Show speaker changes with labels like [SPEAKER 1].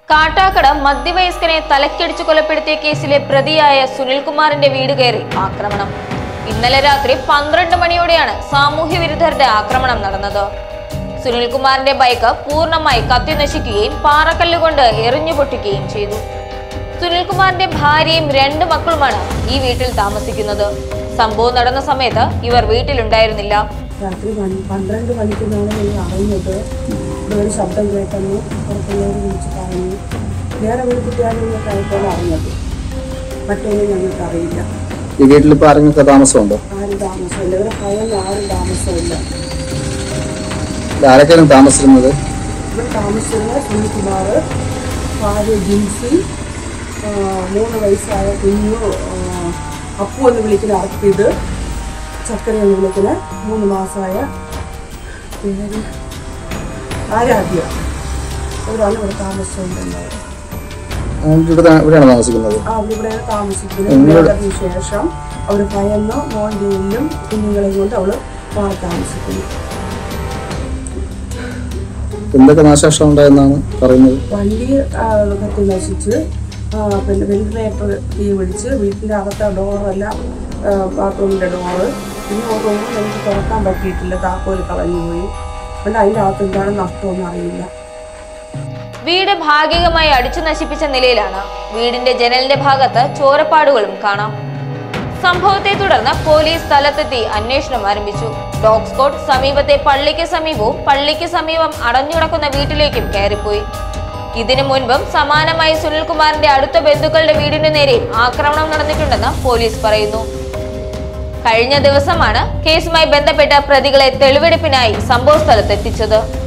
[SPEAKER 1] കാട്ടാക്കട മധ്യവയസ്കനെ തലക്കടിച്ചു കൊലപ്പെടുത്തിയ കേസിലെ പ്രതിയായ സുനിൽകുമാറിന്റെ വീട് കയറി ആക്രമണം ഇന്നലെ രാത്രി പന്ത്രണ്ട് മണിയോടെയാണ് സാമൂഹ്യ വിരുദ്ധരുടെ ആക്രമണം നടന്നത് സുനിൽകുമാറിന്റെ ബൈക്ക് പൂർണ്ണമായി കത്തി നശിക്കുകയും പാറക്കല്ല് കൊണ്ട് എറിഞ്ഞു പൊട്ടിക്കുകയും ചെയ്തു സുനിൽകുമാറിന്റെ ഭാര്യയും രണ്ട് മക്കളുമാണ് ഈ വീട്ടിൽ താമസിക്കുന്നത് സംഭവം നടന്ന സമയത്ത് ഇവർ വീട്ടിലുണ്ടായിരുന്നില്ല
[SPEAKER 2] രാത്രി പൻ- പന്ത്രണ്ട് മണിക്കുന്നാണ് ഞങ്ങൾ അറിഞ്ഞത് ഇവിടെ ഒരു ശബ്ദം കേട്ടെന്ന് പുറത്തുള്ളവർ വിളിച്ച് പറഞ്ഞു വേറെ ഒരു കുട്ടിയാണെന്ന് കഴിക്കാൻ അറിഞ്ഞത് മറ്റൊന്നും ഞങ്ങൾക്ക് അറിയില്ല
[SPEAKER 3] ഈ വീട്ടിൽ ഇപ്പൊ ആരെങ്കിലും താമസമുണ്ടോ
[SPEAKER 2] ആരും താമസമില്ല ഇവിടെ ഭയം ആരും താമസമില്ല
[SPEAKER 3] ഇത് ആരൊക്കെയാണ് താമസിക്കുന്നത്
[SPEAKER 2] ഇവിടെ താമസിച്ചിരുന്ന സുനിൽകുമാർ ഭാര്യ ജിൻസി ആ, മൂന്ന് വയസ്സായ കുഞ്ഞു ആ, അപ്പു എന്ന് വിളിക്കുന്ന അർപ്പിത് ചക്കര എന്ന് വിളിക്കുന്ന മൂന്ന് മാസമായ പേര് ആരാധ്യ അവരാണ് ഇവിടെ താമസിച്ചുകൊണ്ടിരുന്നത്
[SPEAKER 3] ആ, ഇവിടെ ഇവിടെയാണ് താമസിക്കുന്നത്
[SPEAKER 2] ആ അവരിവിടെയാണ് താമസിക്കുന്നത് അതിന് ശേഷം അവർ ഭയന്ന് മോൻ്റെ ഉള്ളിലും കുഞ്ഞുങ്ങളെയും കൊണ്ട് അവൾ മാറി താമസിക്കുന്നു
[SPEAKER 3] എന്തൊക്കെ നാശനഷ്ടം ഉണ്ടായെന്നാണ് പറയുന്നത്
[SPEAKER 2] വണ്ടി ആ, കത്തി നശിച്ച് ആ, പിന്നെ വെന്റിലേറ്റർ തീ പിടിച്ച് വീട്ടിൻ്റെ അകത്തെ ഡോറെല്ലാം ബാത്റൂമിൻ്റെ ഡോറ് പിന്നെ ഒരു റൂം എനിക്ക് തുറക്കാൻ പറ്റിയിട്ടില്ല താക്കോൽ കളഞ്ഞുപോയി പിന്നെ അതിൻ്റെ അകത്ത് എന്താണ് നഷ്ടമൊന്നും അറിയില്ല
[SPEAKER 1] വീട് ഭാഗികമായി അടിച്ചു നശിപ്പിച്ച നിലയിലാണ് വീടിന്റെ ജനലിന്റെ ഭാഗത്ത് ചോരപ്പാടുകളും കാണാം സംഭവത്തെ തുടർന്ന് പോലീസ് സ്ഥലത്തെത്തി അന്വേഷണം ആരംഭിച്ചു ഡോഗ് സ്ക്വാഡ് സമീപത്തെ പള്ളിക്ക് സമീപവും പള്ളിക്ക് സമീപം അടഞ്ഞുകിടക്കുന്ന വീട്ടിലേക്കും കയറിപ്പോയി ഇതിനു മുൻപും സമാനമായി സുനിൽകുമാറിന്റെ അടുത്ത ബന്ധുക്കളുടെ വീടിന് നേരെയും ആക്രമണം നടന്നിട്ടുണ്ടെന്ന് പോലീസ് പറയുന്നു കഴിഞ്ഞ ദിവസമാണ് കേസുമായി ബന്ധപ്പെട്ട പ്രതികളെ തെളിവെടുപ്പിനായി സംഭവ സ്ഥലത്തെത്തിച്ചത്